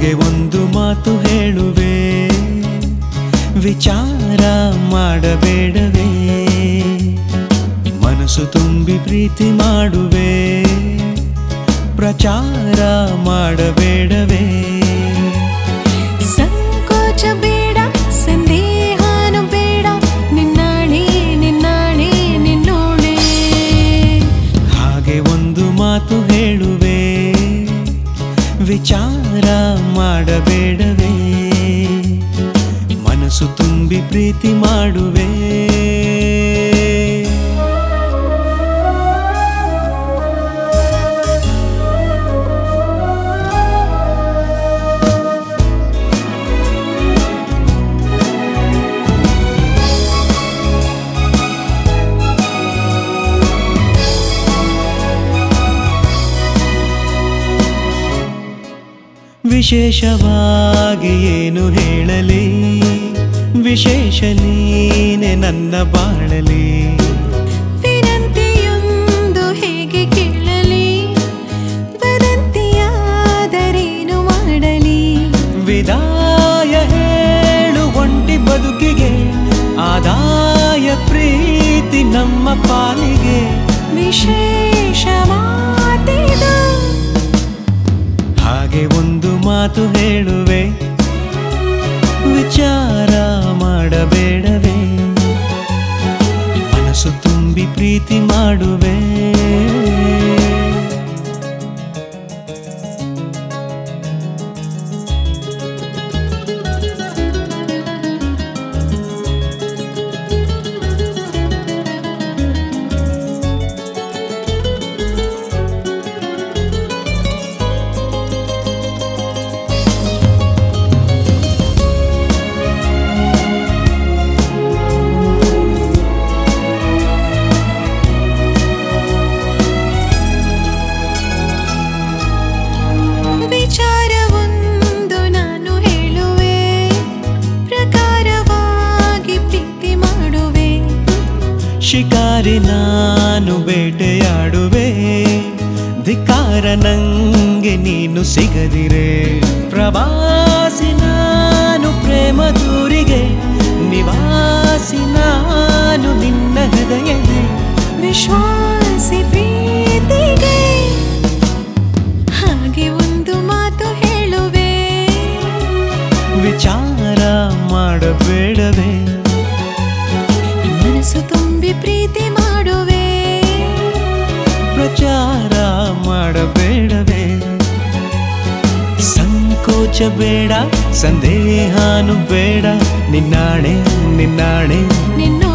ಹಾಗೆ ಒಂದು ಮಾತು ಹೇಳುವೆ ವಿಚಾರ ಮಾಡಬೇಡವೇ ಮನಸ್ಸು ತುಂಬಿ ಪ್ರೀತಿ ಮಾಡುವೆ ಪ್ರಚಾರ ಮಾಡಬೇಡವೇ ಸಂಕೋಚ ಬೇಡ ಸಂದೇಹಾನು ಬೇಡ ನಿನ್ನಾಣೆ ನಿನ್ನಾಣೆ ನಿನ್ನೋಣೆ ಹಾಗೆ ಒಂದು ಮಾತು ಹೇಳುವೆ ವಿಚಾರ ಮಾಡಬೇಡವೇ ಮನಸ್ಸು ತುಂಬಿ ಪ್ರೀತಿ ಮಾಡುವೆ ವಿಶೇಷವಾಗಿ ಏನು ಹೇಳಲಿ ವಿಶೇಷ ನೀನೆ ನನ್ನ ಬಾಳಲಿ ವಿನಂತಿಯೊಂದು ಹೇಗೆ ಕೇಳಲಿ ವದಂತಿಯಾದರೇನು ಮಾಡಲಿ ವಿದಾಯ ಹೇಳು ಒಂಟಿ ಬದುಕಿಗೆ ಆದಾಯ ಪ್ರೀತಿ ನಮ್ಮ ಪಾಲಿಗೆ ವಿಶೇಷ ಮಾತಿದು ಹಾಗೆ ಒಂದು ಮಾತು ಹೇಳುವೆ ವಿಚಾರ ಮಾಡಬೇಡವೇ ಮನಸ್ಸು ತುಂಬಿ ಪ್ರೀತಿ ಮಾಡುವೆ ವಿಚಾರವೊಂದು ನಾನು ಹೇಳುವೆ ಪ್ರಕಾರವಾಗಿ ಪ್ರೀತಿ ಮಾಡುವೆ ಶಿಕಾರಿ ನಾನು ಬೇಟೆಯಾಡುವೆ ಧಿಕಾರ ನಂಗೆ ನೀನು ಸಿಗದಿರೆ ಪ್ರವಾಸಿ ನಾನು ಪ್ರೇಮ ದೂರಿಗೆ ನಿವಾಸಿ ನಾನು ನಿನ್ನ ಹೃದಯದೇ ವಿಶ್ವಾಸಿ ಪ್ರೀತಿಗೆ ಹಾಗೆ ಒಂದು ಮಾತು ಹೇಳುವೆ ವಿಚಾರ ಮಾಡಬೇಡವೇ ಮನಸ್ಸು ತುಂಬಿ ಪ್ರೀತಿ ಮಾಡುವೆ ಪ್ರಚಾರ ಮಾಡಬೇಡವೇ ಸಂಕೋಚ ಬೇಡ ಸಂದೇಹಾನು ಬೇಡ ನಿನ್ನಾಣೆ ನಿನ್ನಾಣೆ ನಿನ್ನೋ